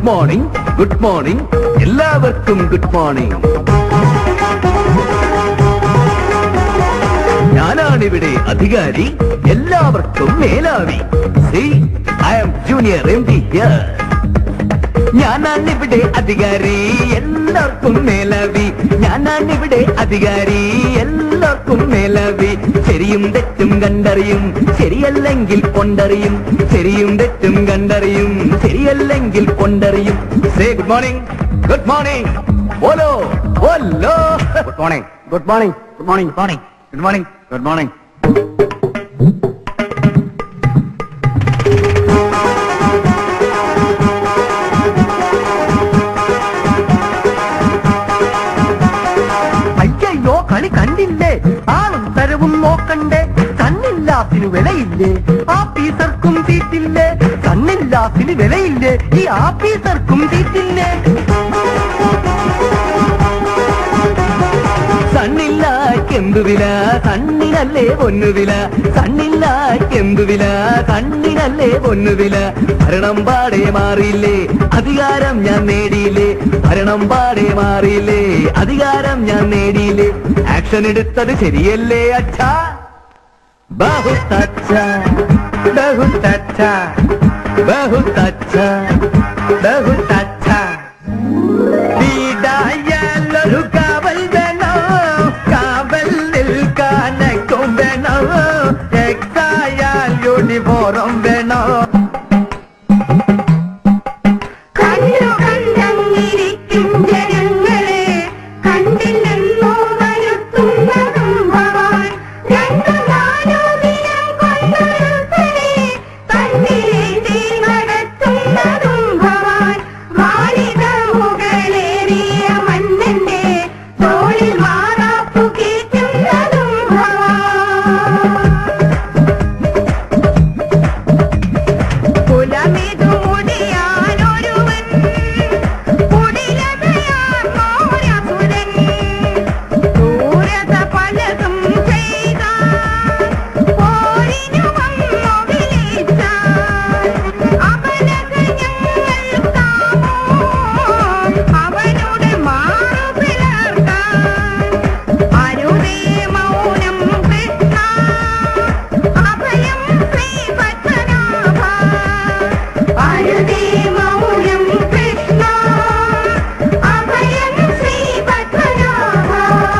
morning good morning എല്ലാവർക്കും good morning ഞാനാണിവിടെ അധികാരി എല്ലാവർക്കും മേലാവി C I M junior M D ഞാനാണിവിടെ അധികാരി എല്ലാവർക്കും മേലാവി ഞാനാണിവിടെ അധികാരി എല്ലാവർക്കും മേലാവി ശരിയും തെറ്റും കണ്ടറിയും ശരിയല്ലെങ്കിൽ കൊണ്ടറിയും ശരിയും തെറ്റും കണ്ടറിയും ശരിയല്ലെങ്കിൽ കൊണ്ടറിയും say good morning good morning ബോലോ ബോലോ good morning good morning good morning morning good morning good morning അയ്യയ്യോ കളി കണ്ടില്ലേ ആളും തരവും നോക്കണ്ടേ കണ്ണില്ലാത്തിന് വിലയില്ലേ ആപ്പീസർക്കും തീറ്റില്ലേ കണ്ണില്ലാത്തിന് വിലയില്ലേ ഈ ആപ്പീസർക്കും തീറ്റില്ലേ കണ്ണില്ലാക്കെന്തു വില കണ്ണിനല്ലേ പൊന്നുവില കണ്ണില്ലാക്കെന്തു വില കണ്ണിനല്ലേ പൊന്നുവില ഭരണം പാടെ മാറിയില്ലേ അധികാരം ഞാൻ നേടിയില്ലേ ഭരണം പാടെ മാറിയില്ലേ അധികാരം ഞാൻ നേടിയില്ലേ ആക്ഷൻ എടുത്തത് ശരിയല്ലേ അച്ഛാ बहुत अच्छा बहुत अच्छा बहुत अच्छा बहुत अच्छा വീടായാലൊരു കാവൽ വേണോ കാവൽ നിൽക്കാനൊക്കും വേണോ എക്സായാൽ യൂണിഫോറും വേണോ കണ്ണു കണ്ടങ്ങിരിക്കും ജനങ്ങളെ കണ്ടില്ലെന്നോ വരുത്തുന്നതും ഭവാൻ രണ്ടു നാലു ദിനം കൊണ്ടൊരുത്തനെ തന്നിലേറ്റി നടത്തുന്നതും ഭവാൻ മാളിക മുകളേറിയ മന്നന്റെ തോളിൽ മാറാപ്പു കയറ്റുന്നതും ഭവാൻ കുലമിതു മുടിയാനൊരുവൻ കുടിലതയാർന്നോരസുരൻ ക്രൂരത പലതും ചെയ്താൻ പോരിനു വന്നു വിളിച്ചാൻ അവനത് ഞങ്ങൾക്കാമോ അവനുടെ മാറു പിളർക്കാൻ അരുതേ മൗനം കൃഷ്ണ അഭയം ശ്രീപത്മനാഭ അരുതേ മൗനം കൃഷ്ണ അഭയം ശ്രീപത്മനാഭ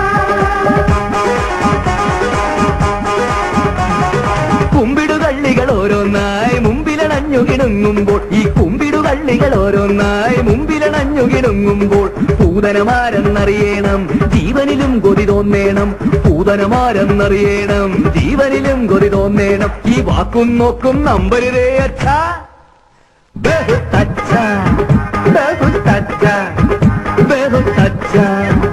കുമ്പിടുകള്ളികൾ ഓരോന്നായി മുമ്പിലണഞ്ഞു കിണങ്ങുമ്പോൾ ഈ കുമ്പിടുകള്ളികൾ ഓരോന്നായി മുമ്പിലണഞ്ഞു കിണങ്ങുമ്പോൾ പൂതനമാരെന്നറിയണം ജീവനിലും കൊതി തോന്നേണം പൂതനമാരെന്നറിയണം ജീവനിലും കൊതി തോന്നേണം ഈ വാക്കും നോക്കും നമ്പരുതേ അച്ഛാ ബഹുത്ത് അച്ഛാ ബഹുത്ത് അച്ഛാ ബഹുത്ത് അച്ഛാ